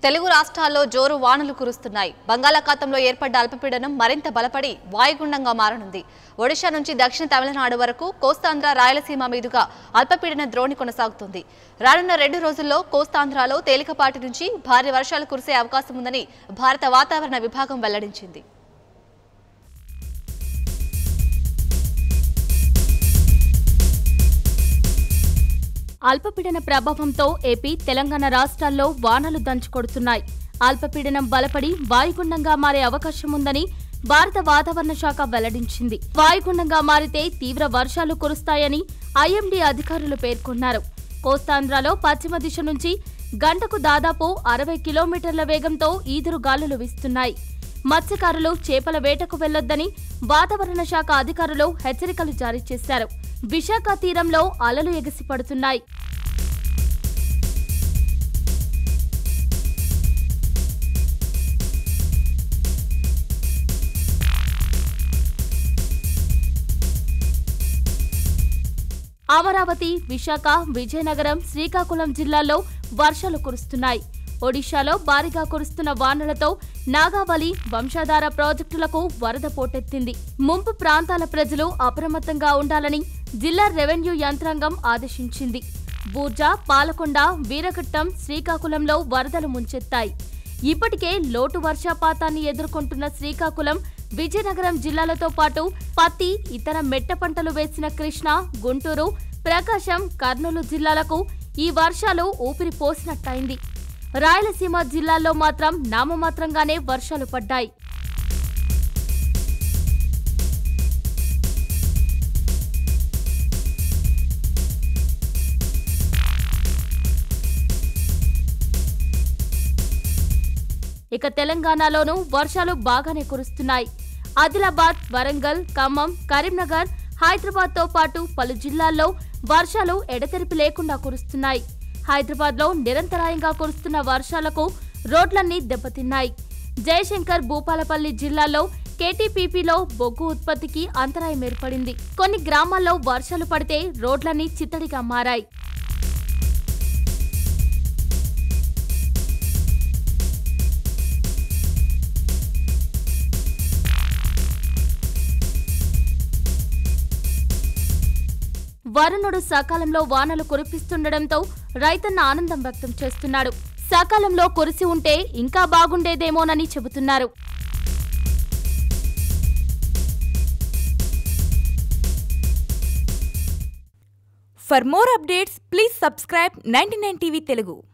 తెలుగు రాష్ట్రాల్లో జోరు వానలు కురుస్తున్నాయి బంగాళాఖాతంలో ఏర్పడ్డ అల్పపీడనం మరింత బలపడి వాయుగుండంగా మారనుంది ఒడిశా నుంచి దక్షిణ తమిళనాడు వరకు కోస్తాంధ్ర రాయలసీమ మీదుగా అల్పపీడన ద్రోణి కొనసాగుతుంది రానున్న రెండు రోజుల్లో కోస్తాంధ్రలో తేలికపాటి నుంచి భారీ వర్షాలు కురిసే అవకాశం ఉందని భారత వాతావరణ విభాగం వెల్లడించింది అల్పపీడన ప్రభావంతో ఏపీ తెలంగాణ రాష్ట్రాల్లో వానలు దంచుకొడుతున్నాయి అల్పపీడనం బలపడి వాయుగుండంగా మారే అవకాశం ఉందని భారత వాతావరణ శాఖ వెల్లడించింది వాయుగుండంగా మారితే తీవ్ర వర్షాలు కురుస్తాయని ఐఎండీ అధికారులు పేర్కొన్నారు కోస్తాంధ్రలో పశ్చిమ దిశ నుంచి గంటకు దాదాపు అరవై కిలోమీటర్ల వేగంతో ఈదురు గాలులు వీస్తున్నాయి మత్స్యకారులు చేపల వేటకు వెళ్లొద్దని వాతావరణ శాఖ అధికారులు హెచ్చరికలు జారీ చేశారు విశాఖ తీరంలో అలలు ఎగసి పడుతున్నాయి అమరావతి విశాఖ విజయనగరం శ్రీకాకుళం జిల్లాల్లో వర్షాలు కురుస్తున్నాయి ఒడిశాలో భారీగా కురుస్తున్న వానలతో నాగావళి వంశాధార ప్రాజెక్టులకు వరద పోటెత్తింది ముంపు ప్రాంతాల ప్రజలు అప్రమత్తంగా ఉండాలని జిల్లా రెవెన్యూ యంత్రాంగం ఆదేశించింది బూర్జా పాలకొండ వీరఘట్టం శ్రీకాకుళంలో వరదలు ముంచెత్తాయి ఇప్పటికే లోటు వర్షపాతాన్ని ఎదుర్కొంటున్న శ్రీకాకుళం విజయనగరం జిల్లాలతో పాటు పత్తి ఇతర మెట్ట పంటలు వేసిన కృష్ణా గుంటూరు ప్రకాశం కర్నూలు జిల్లాలకు ఈ వర్షాలు ఊపిరి పోసినట్టయింది రాయలసీమ జిల్లాల్లో మాత్రం నామమాత్రంగానే వర్షాలు పడ్డాయి ఇక తెలంగాణలోనూ వర్షాలు బాగానే కురుస్తున్నాయి ఆదిలాబాద్ వరంగల్ ఖమ్మం కరీంనగర్ హైదరాబాద్ తో పాటు పలు జిల్లాల్లో వర్షాలు ఎడతెరిపి లేకుండా కురుస్తున్నాయి హైదరాబాద్ లో నిరంతరాయంగా కురుస్తున్న వర్షాలకు రోడ్లన్నీ దెబ్బతిన్నాయి జయశంకర్ భూపాలపల్లి జిల్లాలో కేటీపీపీలో బొగ్గు ఉత్పత్తికి అంతరాయం ఏర్పడింది కొన్ని గ్రామాల్లో వర్షాలు పడితే రోడ్లన్నీ చిత్తడిగా మారాయి వరుణుడు సకాలంలో వానలు కురిపిస్తుండటంతో రైతన్న ఆనందం వ్యక్తం చేస్తున్నాడు సకాలంలో కురిసి ఉంటే ఇంకా బాగుండేదేమోనని చెబుతున్నారు For more updates, please subscribe 99 TV Telugu.